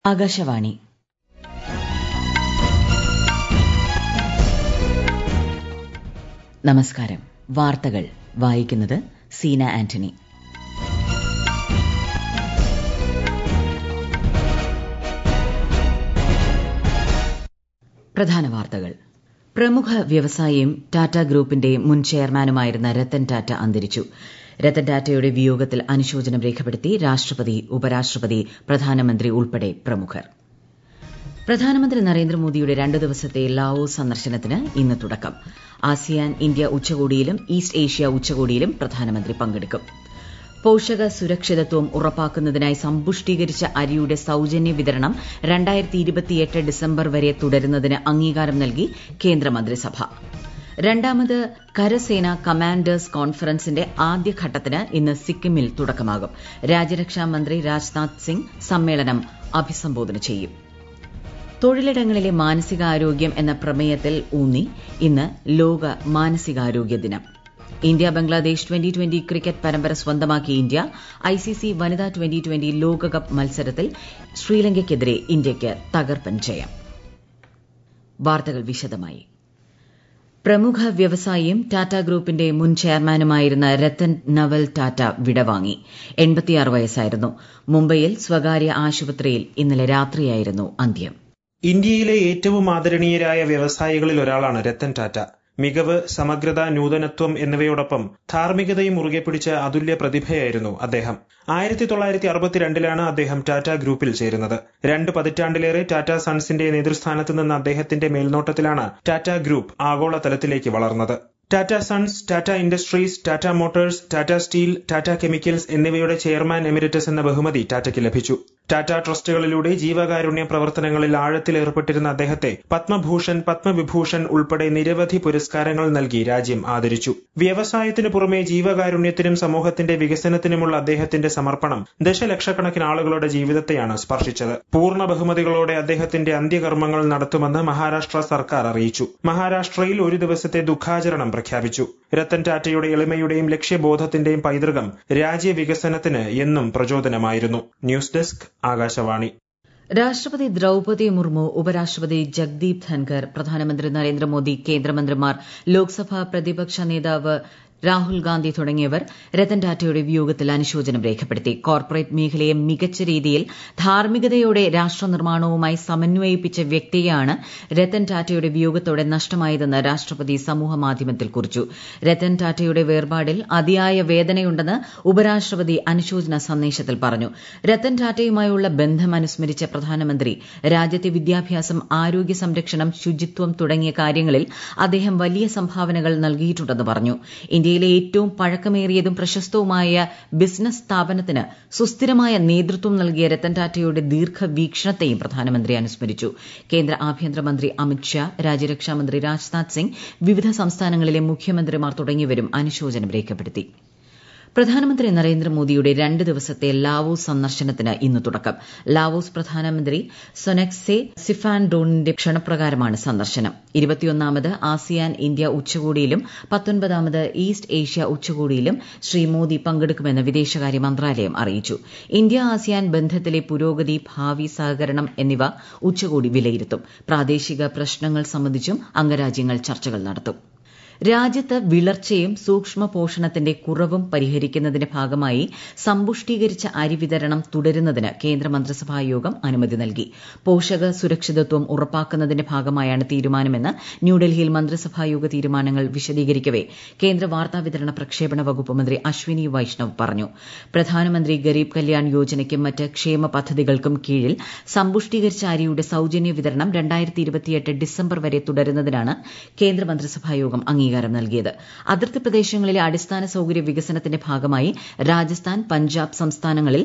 ആകാശവാണി നമസ്കാരം വാർത്തകൾ വായിക്കുന്നത് സീന ആന്റണി പ്രധാന വാർത്തകൾ പ്രമുഖ വ്യവസായിയും ടാറ്റ ഗ്രൂപ്പിന്റെ മുൻ ചെയർമാനുമായിരുന്ന രത്തൻ ടാറ്റ അന്തരിച്ചു രത്തൻ ടാറ്റയുടെ വിയോഗത്തിൽ അനുശോചനം രേഖപ്പെടുത്തി രാഷ്ട്രപതി ഉപരാഷ്ട്രപതി പ്രധാനമന്ത്രി ഉൾപ്പെടെ പ്രമുഖർ പ്രധാനമന്ത്രി നരേന്ദ്രമോദിയുടെ രണ്ട് ദിവസത്തെ ലാവോസ് സന്ദർശനത്തിന് ഇന്ന് തുടക്കം ആസിയാൻ ഇന്ത്യ ഉച്ചകോടിയിലും ഈസ്റ്റ് ഏഷ്യ ഉച്ചകോടിയിലും പ്രധാനമന്ത്രി പങ്കെടുക്കും പോഷക സുരക്ഷിതത്വം ഉറപ്പാക്കുന്നതിനായി സമ്പുഷ്ടീകരിച്ച അരിയുടെ സൌജന്യ വിതരണം ഡിസംബർ വരെ തുടരുന്നതിന് അംഗീകാരം നൽകി കേന്ദ്രമന്ത്രിസഭ രണ്ടാമത് കരസേന കമാൻഡേഴ്സ് കോൺഫറൻസിന്റെ ആദ്യഘട്ടത്തിന് ഇന്ന് സിക്കിമിൽ തുടക്കമാകും രാജ്യരക്ഷാ മന്ത്രി രാജ്നാഥ് സിംഗ് സമ്മേളനം അഭിസംബോധന ചെയ്യും തൊഴിലിടങ്ങളിലെ മാനസികാരോഗ്യം എന്ന പ്രമേയത്തിൽ ഊന്നി ഇന്ന് ലോക മാനസികാരോഗ്യ ദിനം India Bangladesh twenty twenty cricket പരമ്പര സ്വന്തമാക്കി ഇന്ത്യ ഐസിസി വനിതാ ട്വന്റി ട്വന്റി ലോകകപ്പ് മത്സരത്തിൽ ശ്രീലങ്കയ്ക്കെതിരെ ഇന്ത്യയ്ക്ക് തകർപ്പൻ ജയം വാർത്തകൾ വിശദമായി പ്രമുഖ വ്യവസായിയും ടാറ്റ ഗ്രൂപ്പിന്റെ മുൻ ചെയർമാനുമായിരുന്ന രത്തൻ നവൽ ടാറ്റ വിടവാങ്ങി വയസ്സായിരുന്നു മുംബൈയിൽ സ്വകാര്യ ആശുപത്രിയിൽ ഇന്നലെ രാത്രിയായിരുന്നു അന്ത്യം ഇന്ത്യയിലെ ഏറ്റവും ആദരണീയരായ വ്യവസായികളിൽ ഒരാളാണ് രത്തൻ ടാറ്റ മികവ് സമഗ്രത നൂതനത്വം എന്നിവയോടൊപ്പം ധാർമ്മികതയും മുറുകെ പിടിച്ച അതുല്യ പ്രതിഭയായിരുന്നു അദ്ദേഹം ആയിരത്തി തൊള്ളായിരത്തി അറുപത്തിരണ്ടിലാണ് അദ്ദേഹം ടാറ്റ ഗ്രൂപ്പിൽ ചേരുന്നത് രണ്ട് പതിറ്റാണ്ടിലേറെ ടാറ്റ സൺസിന്റെ നേതൃസ്ഥാനത്ത് നിന്ന് അദ്ദേഹത്തിന്റെ മേൽനോട്ടത്തിലാണ് ടാറ്റ ഗ്രൂപ്പ് ആഗോള തലത്തിലേക്ക് വളർന്നത് Tata sons Tata industries Tata motors Tata steel Tata chemicals എന്നിവയുടെ ചെയർമാൻ എമിരറ്റസ് എന്ന ബഹുമതി ടാറ്റയ്ക്ക് ലഭിച്ചു ടാറ്റ ട്രസ്റ്റുകളിലൂടെ ജീവകാരുണ്യ പ്രവർത്തനങ്ങളിൽ ആഴത്തിൽ ഏർപ്പെട്ടിരുന്ന അദ്ദേഹത്തെ പത്മഭൂഷൺ പത്മവിഭൂഷൺ ഉൾപ്പെടെ നിരവധി പുരസ്കാരങ്ങൾ നൽകി രാജ്യം ആദരിച്ചു വ്യവസായത്തിന് പുറമെ ജീവകാരുണ്യത്തിനും സമൂഹത്തിന്റെ വികസനത്തിനുമുള്ള അദ്ദേഹത്തിന്റെ സമർപ്പണം ദശലക്ഷക്കണക്കിന് ആളുകളുടെ ജീവിതത്തെയാണ് സ്പർശിച്ചത് പൂർണ്ണ ബഹുമതികളോടെ അദ്ദേഹത്തിന്റെ അന്ത്യകർമ്മങ്ങൾ നടത്തുമെന്ന് മഹാരാഷ്ട്ര സർക്കാർ അറിയിച്ചു മഹാരാഷ്ട്രയിൽ ഒരു ദിവസത്തെ ദുഃഖാചരണം പ്രഖ്യാപിച്ചു രത്തൻ ടാറ്റയുടെ എളിമയുടെയും ലക്ഷ്യബോധത്തിന്റെയും പൈതൃകം രാജ്യവികസനത്തിന് എന്നും പ്രചോദനമായിരുന്നു ന്യൂസ് ഡെസ്ക് ആകാശവാണി രാഷ്ട്രപതി ദ്രൌപതി മുർമു ഉപരാഷ്ട്രപതി ജഗ്ദീപ് ധൻഖർ പ്രധാനമന്ത്രി നരേന്ദ്രമോദി കേന്ദ്രമന്ത്രിമാർ ലോക്സഭാ പ്രതിപക്ഷ നേതാവ് രാഹുൽ ഗാന്ധി തുടങ്ങിയവർ രത്തൻ ടാറ്റയുടെ വിയോഗത്തിൽ അനുശോചനം രേഖപ്പെടുത്തി കോർപ്പറേറ്റ് മേഖലയെ മികച്ച രീതിയിൽ ധാർമ്മികതയോടെ രാഷ്ട്രനിർമ്മാണവുമായി സമന്വയിപ്പിച്ച വ്യക്തിയെയാണ് രത്തൻ ടാറ്റയുടെ വിയോഗത്തോടെ നഷ്ടമായതെന്ന് രാഷ്ട്രപതി സമൂഹമാധ്യമത്തിൽ കുറിച്ചു രത്തൻ ടാറ്റയുടെ വേർപാടിൽ അതിയായ വേദനയുണ്ടെന്ന് ഉപരാഷ്ട്രപതി അനുശോചന സന്ദേശത്തിൽ പറഞ്ഞു രത്തൻ ടാറ്റയുമായുള്ള ബന്ധം അനുസ്മരിച്ച പ്രധാനമന്ത്രി രാജ്യത്തെ വിദ്യാഭ്യാസം ആരോഗ്യ സംരക്ഷണം ശുചിത്വം തുടങ്ങിയ കാര്യങ്ങളിൽ അദ്ദേഹം വലിയ സംഭാവനകൾ നൽകിയിട്ടുണ്ടെന്ന് പറഞ്ഞു ഇന്ത്യയിലെ ഏറ്റവും പഴക്കമേറിയതും പ്രശസ്തവുമായ ബിസിനസ് സ്ഥാപനത്തിന് സുസ്ഥിരമായ നേതൃത്വം നൽകിയ രത്തൻ ടാറ്റയുടെ ദീർഘവീക്ഷണത്തെയും പ്രധാനമന്ത്രി അനുസ്മരിച്ചു കേന്ദ്ര ആഭ്യന്തരമന്ത്രി അമിത്ഷാ രാജ്യരക്ഷാമന്ത്രി രാജ്നാഥ് സിംഗ് വിവിധ സംസ്ഥാനങ്ങളിലെ മുഖ്യമന്ത്രിമാർ തുടങ്ങിയവരും അനുശോചനം രേഖപ്പെടുത്തി പ്രധാനമന്ത്രി നരേന്ദ്രമോദിയുടെ രണ്ട് ദിവസത്തെ ലാവോസ് സന്ദർശനത്തിന് ഇന്ന് തുടക്കം ലാവോസ് പ്രധാനമന്ത്രി സൊനക്സെ സിഫാൻഡോണിന്റെ ക്ഷണപ്രകാരമാണ് സന്ദർശനം ഇരുപത്തിയൊന്നാമത് ആസിയാൻ ഇന്ത്യ ഉച്ചകോടിയിലും പത്തൊൻപതാമത് ഈസ്റ്റ് ഏഷ്യ ഉച്ചകോടിയിലും ശ്രീ മോദി പങ്കെടുക്കുമെന്ന് വിദേശകാര്യ മന്ത്രാലയം അറിയിച്ചു ഇന്ത്യ ആസിയാൻ ബന്ധത്തിലെ പുരോഗതി ഭാവി സഹകരണം എന്നിവ ഉച്ചകോടി വിലയിരുത്തും പ്രാദേശിക പ്രശ്നങ്ങൾ സംബന്ധിച്ചും അംഗരാജ്യങ്ങൾ ചർച്ചകൾ നടത്തും രാജ്യത്ത് വിളർച്ചയും സൂക്ഷ്മ പോഷണത്തിന്റെ കുറവും പരിഹരിക്കുന്നതിന്റെ ഭാഗമായി സമ്പുഷ്ടീകരിച്ച അരി വിതരണം തുടരുന്നതിന് കേന്ദ്ര മന്ത്രിസഭാ യോഗം അനുമതി നൽകി പോഷക സുരക്ഷിതത്വം ഉറപ്പാക്കുന്നതിന്റെ ഭാഗമായാണ് തീരുമാനമെന്ന് ന്യൂഡൽഹിയിൽ മന്ത്രിസഭാ യോഗ തീരുമാനങ്ങൾ വിശദീകരിക്കവെ കേന്ദ്ര വാർത്താവിതരണ പ്രക്ഷേപണ വകുപ്പ് മന്ത്രി അശ്വിനി വൈഷ്ണവ് പറഞ്ഞു പ്രധാനമന്ത്രി ഗരീബ് കല്യാൺ യോജനയ്ക്കും മറ്റ് ക്ഷേമ പദ്ധതികൾക്കും കീഴിൽ സമ്പുഷ്ടീകരിച്ച അരിയുടെ സൌജന്യ വിതരണം ഡിസംബർ വരെ തുടരുന്നതിനാണ് കേന്ദ്ര മന്ത്രിസഭാ യോഗം അംഗീകാരം നൽകിയത് അതിർത്തി പ്രദേശങ്ങളിലെ അടിസ്ഥാന സൌകര്യ വികസനത്തിന്റെ ഭാഗമായി രാജസ്ഥാൻ പഞ്ചാബ് സംസ്ഥാനങ്ങളിൽ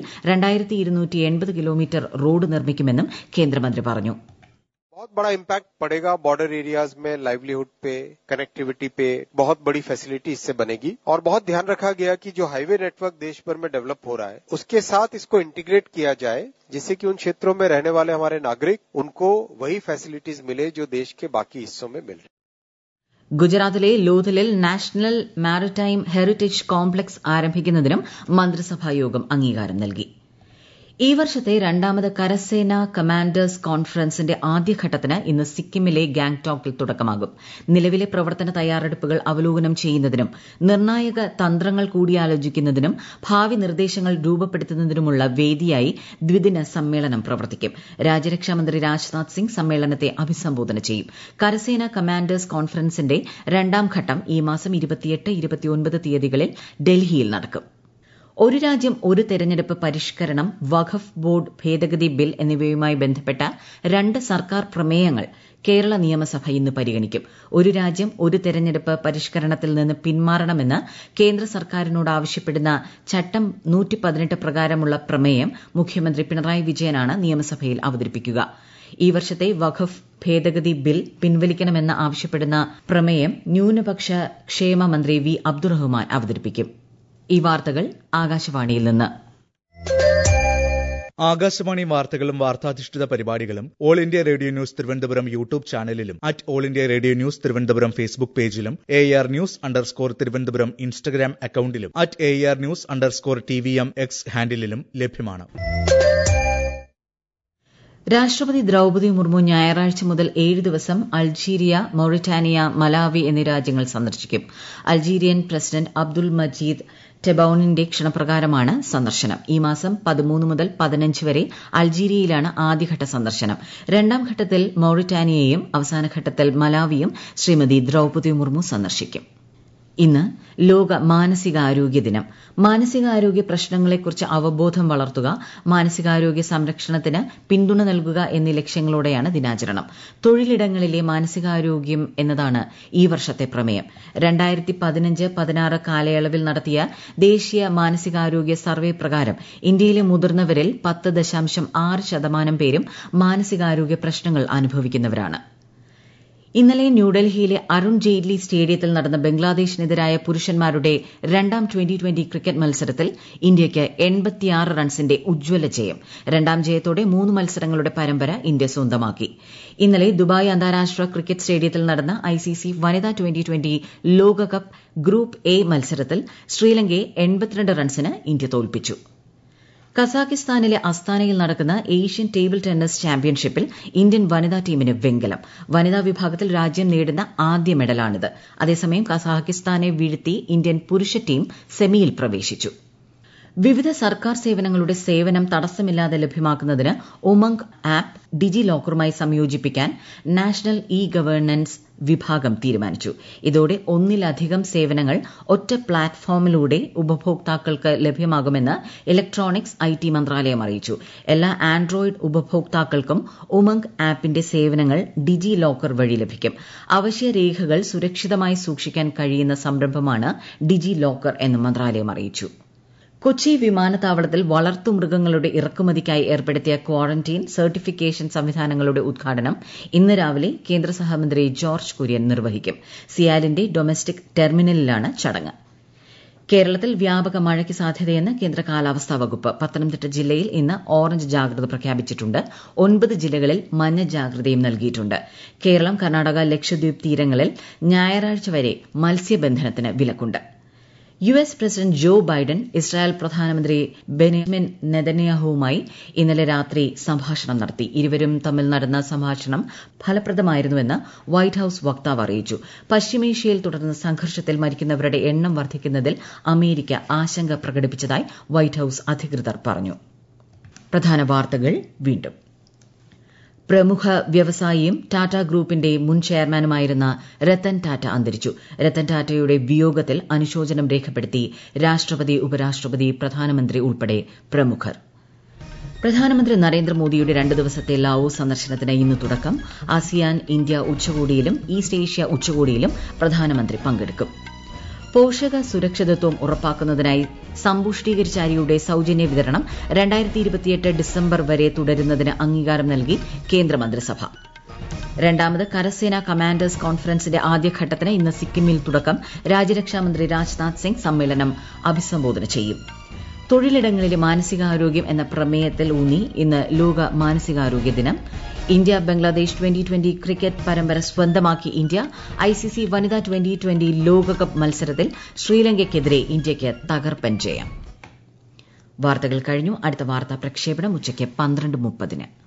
കിലോമീറ്റർ റോഡ് നിർമ്മിക്കുമെന്നും കേന്ദ്രമന്ത്രി പറഞ്ഞു बहुत बड़ा इम्पैक्ट पड़ेगा बॉर्डर एरियाज में लाइवलीहुड पे कनेक्टिविटी पे बहुत बड़ी फैसिलिटी इससे बनेगी और बहुत ध्यान रखा गया कि जो हाईवे नेटवर्क देश भर में डेवलप हो रहा है उसके साथ इसको इंटीग्रेट किया जाए जिससे कि उन क्षेत्रों में रहने वाले हमारे नागरिक उनको वही फैसिलिटीज मिले जो देश के बाकी हिस्सों में मिल रही ഗുജറാത്തിലെ ലോഥലിൽ നാഷണൽ മാരിടൈം ഹെറിറ്റേജ് കോംപ്ലക്സ് ആരംഭിക്കുന്നതിനും മന്ത്രിസഭാ യോഗം അംഗീകാരം നൽകി ഈ വർഷത്തെ രണ്ടാമത് കരസേന കമാൻഡേഴ്സ് കോൺഫറൻസിന്റെ ആദ്യഘട്ടത്തിന് ഇന്ന് സിക്കിമിലെ ഗാംഗ്ടോക്കിൽ തുടക്കമാകും നിലവിലെ പ്രവർത്തന തയ്യാറെടുപ്പുകൾ അവലോകനം ചെയ്യുന്നതിനും നിർണായക തന്ത്രങ്ങൾ കൂടിയാലോചിക്കുന്നതിനും ഭാവി നിർദ്ദേശങ്ങൾ രൂപപ്പെടുത്തുന്നതിനുമുള്ള വേദിയായി ദ്വിദിന സമ്മേളനം പ്രവർത്തിക്കും രാജ്യരക്ഷാമന്ത്രി രാജ്നാഥ് സിംഗ് സമ്മേളനത്തെ അഭിസംബോധന ചെയ്യും കരസേന കമാൻഡേഴ്സ് കോൺഫറൻസിന്റെ രണ്ടാം ഘട്ടം ഈ മാസം തീയതികളിൽ ഡൽഹിയിൽ നടക്കും ഒരു രാജ്യം ഒരു തെരഞ്ഞെടുപ്പ് പരിഷ്കരണം വഖഫ് ബോർഡ് ഭേദഗതി ബിൽ എന്നിവയുമായി ബന്ധപ്പെട്ട രണ്ട് സർക്കാർ പ്രമേയങ്ങൾ കേരള നിയമസഭ ഇന്ന് പരിഗണിക്കും ഒരു രാജ്യം ഒരു തെരഞ്ഞെടുപ്പ് പരിഷ്കരണത്തിൽ നിന്ന് പിന്മാറണമെന്ന് കേന്ദ്ര സർക്കാരിനോട് ആവശ്യപ്പെടുന്ന ചട്ടം പ്രകാരമുള്ള പ്രമേയം മുഖ്യമന്ത്രി പിണറായി വിജയനാണ് നിയമസഭയിൽ അവതരിപ്പിക്കുക ഈ വർഷത്തെ വഖഫ് ഭേദഗതി ബിൽ പിൻവലിക്കണമെന്ന് ആവശ്യപ്പെടുന്ന പ്രമേയം ന്യൂനപക്ഷ ക്ഷേമ മന്ത്രി വി അബ്ദുറഹ്മാൻ അവതരിപ്പിക്കും ഈ വാർത്തകൾ ആകാശവാണിയിൽ നിന്ന് ആകാശവാണി വാർത്തകളും വാർത്താധിഷ്ഠിത പരിപാടികളും All India Radio news Thiruvananthapuram YouTube ചാനലിലും at All India Radio news Thiruvananthapuram Facebook പേജിലും A R news underscore Thiruvananthapuram Instagram അക്കൌണ്ടിലും at A R news underscore T V M X ഹാൻഡിലും ലഭ്യമാണ് രാഷ്ട്രപതി ദ്രൌപദി മുർമു ഞായറാഴ്ച മുതൽ ഏഴ് ദിവസം അൾജീരിയ മൌറിറ്റാനിയ മലാവി എന്നീ രാജ്യങ്ങൾ സന്ദർശിക്കും അൾജീരിയൻ പ്രസിഡന്റ് അബ്ദുൾ മജീദ് ടെബൌണിന്റെ ക്ഷണപ്രകാരമാണ് സന്ദർശനം ഈ മാസം പതിമൂന്ന് മുതൽ പതിനഞ്ച് വരെ അൾജീരിയയിലാണ് ആദ്യഘട്ട സന്ദർശനം രണ്ടാം ഘട്ടത്തിൽ മൌറിറ്റാനിയയും അവസാന ഘട്ടത്തിൽ മലാവിയും ശ്രീമതി ദ്രൌപദി മുർമു സന്ദർശിക്കും ഇന്ന് ലോക മാനസികാരോഗ്യ ദിനം മാനസികാരോഗ്യ പ്രശ്നങ്ങളെക്കുറിച്ച് അവബോധം വളർത്തുക മാനസികാരോഗ്യ സംരക്ഷണത്തിന് പിന്തുണ നൽകുക എന്നീ ലക്ഷ്യങ്ങളോടെയാണ് ദിനാചരണം തൊഴിലിടങ്ങളിലെ മാനസികാരോഗ്യം എന്നതാണ് ഈ വർഷത്തെ പ്രമേയം രണ്ടായിരത്തി പതിനഞ്ച് പതിനാറ് കാലയളവിൽ നടത്തിയ ദേശീയ മാനസികാരോഗ്യ സർവേ പ്രകാരം ഇന്ത്യയിലെ മുതിർന്നവരിൽ പത്ത് ദശാംശം ആറ് ശതമാനം പേരും മാനസികാരോഗ്യ പ്രശ്നങ്ങൾ അനുഭവിക്കുന്നവരാണ് ഇന്നലെ ന്യൂഡൽഹിയിലെ അരുൺ ജെയ്റ്റ്ലി സ്റ്റേഡിയത്തിൽ നടന്ന ബംഗ്ലാദേശിനെതിരായ പുരുഷന്മാരുടെ രണ്ടാം ട്വന്റി ട്വന്റി ക്രിക്കറ്റ് മത്സരത്തിൽ ഇന്ത്യയ്ക്ക് എൺപത്തിയാറ് റൺസിന്റെ ഉജ്ജ്വല ജയം രണ്ടാം ജയത്തോടെ മൂന്ന് മത്സരങ്ങളുടെ പരമ്പര ഇന്ത്യ സ്വന്തമാക്കി ഇന്നലെ ദുബായ് അന്താരാഷ്ട്ര ക്രിക്കറ്റ് സ്റ്റേഡിയത്തിൽ നടന്ന ഐസിസി വനിതാ ട്വന്റി ട്വന്റി ലോകകപ്പ് ഗ്രൂപ്പ് എ മത്സരത്തിൽ ശ്രീലങ്കയെ എൺപത്തിരണ്ട് റൺസിന് ഇന്ത്യ തോൽപ്പിച്ചു കസാഖിസ്ഥാനിലെ അസ്താനയിൽ നടക്കുന്ന ഏഷ്യൻ ടേബിൾ ടെന്നീസ് ചാമ്പ്യൻഷിപ്പിൽ ഇന്ത്യൻ വനിതാ ടീമിന് വെങ്കലം വനിതാ വിഭാഗത്തിൽ രാജ്യം നേടുന്ന ആദ്യ മെഡലാണിത് അതേസമയം കസാഖിസ്ഥാനെ വീഴ്ത്തി ഇന്ത്യൻ പുരുഷ ടീം സെമിയിൽ പ്രവേശിച്ചു വിവിധ സർക്കാർ സേവനങ്ങളുടെ സേവനം തടസ്സമില്ലാതെ ലഭ്യമാക്കുന്നതിന് ഉമംഗ് ആപ്പ് ഡിജി ലോക്കറുമായി സംയോജിപ്പിക്കാൻ നാഷണൽ ഇ ഗവേണൻസ് വിഭാഗം തീരുമാനിച്ചു ഇതോടെ ഒന്നിലധികം സേവനങ്ങൾ ഒറ്റ പ്ലാറ്റ്ഫോമിലൂടെ ഉപഭോക്താക്കൾക്ക് ലഭ്യമാകുമെന്ന് ഇലക്ട്രോണിക്സ് ഐ ടി മന്ത്രാലയം അറിയിച്ചു എല്ലാ ആൻഡ്രോയിഡ് ഉപഭോക്താക്കൾക്കും ഉമംഗ് ആപ്പിന്റെ സേവനങ്ങൾ ഡിജി ലോക്കർ വഴി ലഭിക്കും അവശ്യ രേഖകൾ സുരക്ഷിതമായി സൂക്ഷിക്കാൻ കഴിയുന്ന സംരംഭമാണ് ഡിജി ലോക്കർ എന്ന് മന്ത്രാലയം അറിയിച്ചു കൊച്ചി വിമാനത്താവളത്തിൽ വളർത്തുമൃഗങ്ങളുടെ ഇറക്കുമതിക്കായി ഏർപ്പെടുത്തിയ ക്വാറന്റീൻ സർട്ടിഫിക്കേഷൻ സംവിധാനങ്ങളുടെ ഉദ്ഘാടനം ഇന്ന് രാവിലെ കേന്ദ്ര സഹമന്ത്രി ജോർജ് കുര്യൻ നിർവഹിക്കും സിയാലിന്റെ ഡൊമസ്റ്റിക് ടെർമിനലിലാണ് ചടങ്ങ് കേരളത്തിൽ വ്യാപക മഴയ്ക്ക് സാധ്യതയെന്ന് കേന്ദ്ര കാലാവസ്ഥാ വകുപ്പ് പത്തനംതിട്ട ജില്ലയിൽ ഇന്ന് ഓറഞ്ച് ജാഗ്രത പ്രഖ്യാപിച്ചിട്ടുണ്ട് ഒൻപത് ജില്ലകളിൽ മഞ്ഞ ജാഗ്രതയും നൽകിയിട്ടുണ്ട് കേരളം കർണാടക ലക്ഷദ്വീപ് തീരങ്ങളിൽ ഞായറാഴ്ച വരെ മത്സ്യബന്ധനത്തിന് വിലക്കുണ്ട് U S president Joe Biden Israel പ്രധാനമന്ത്രി ബെന്യാമിൻ നെതന്യാഹുവുമായി ഇന്നലെ രാത്രി സംഭാഷണം നടത്തി ഇരുവരും തമ്മിൽ നടന്ന സംഭാഷണം ഫലപ്രദമായിരുന്നുവെന്ന് വൈറ്റ് ഹൌസ് വക്താവ് അറിയിച്ചു പശ്ചിമേഷ്യയിൽ തുടർന്ന സംഘർഷത്തിൽ മരിക്കുന്നവരുടെ എണ്ണം വർദ്ധിക്കുന്നതിൽ അമേരിക്ക ആശങ്ക പ്രകടിപ്പിച്ചതായി വൈറ്റ് ഹൌസ് അധികൃതർ പറഞ്ഞു പ്രധാന വാർത്തകൾ വീണ്ടും പ്രമുഖ വ്യവസായിയും ടാറ്റ ഗ്രൂപ്പിന്റെ മുൻ ചെയർമാനുമായിരുന്ന രത്തൻ ടാറ്റ അന്തരിച്ചു രത്തൻ ടാറ്റയുടെ വിയോഗത്തിൽ അനുശോചനം രേഖപ്പെടുത്തി രാഷ്ട്രപതി ഉപരാഷ്ട്രപതി പ്രധാനമന്ത്രി ഉൾപ്പെടെ പ്രമുഖർ പ്രധാനമന്ത്രി നരേന്ദ്രമോദിയുടെ രണ്ട് ദിവസത്തെ ലാവോസ് സന്ദർശനത്തിന് ഇന്ന് തുടക്കം ആസിയാൻ ഇന്ത്യ ഉച്ചകോടിയിലും ഈസ്റ്റ് ഏഷ്യ ഉച്ചകോടിയിലും പ്രധാനമന്ത്രി പങ്കെടുക്കും പോഷക സുരക്ഷിതത്വം ഉറപ്പാക്കുന്നതിനായി സമ്പുഷ്ടീകരിച്ച അരിയുടെ സൌജന്യ വിതരണം രണ്ടായിരത്തി ഇരുപത്തിയെട്ട് ഡിസംബർ വരെ തുടരുന്നതിന് അംഗീകാരം നൽകി കേന്ദ്രമന്ത്രിസഭ രണ്ടാമത് കരസേന കമാൻഡേഴ്സ് കോൺഫറൻസിന്റെ ആദ്യഘട്ടത്തിന് ഇന്ന് സിക്കിമിൽ തുടക്കം രാജ്യരക്ഷാമന്ത്രി രാജ്നാഥ് സിംഗ് സമ്മേളനം അഭിസംബോധന ചെയ്യും തൊഴിലിടങ്ങളിലെ മാനസികാരോഗ്യം എന്ന പ്രമേയത്തിൽ ഊന്നി ഇന്ന് ലോക മാനസികാരോഗ്യ ദിനം India Bangladesh twenty twenty cricket പരമ്പര സ്വന്തമാക്കി ഇന്ത്യ ഐസിസി വനിതാ ട്വന്റി ട്വന്റി ലോകകപ്പ് മത്സരത്തിൽ ശ്രീലങ്കയ്ക്കെതിരെ ഇന്ത്യയ്ക്ക് തകർപ്പൻ ജയം വാർത്തകൾ കഴിഞ്ഞു അടുത്ത വാർത്താ പ്രക്ഷേപണം ഉച്ചയ്ക്ക് പന്ത്രണ്ട് മുപ്പതിന്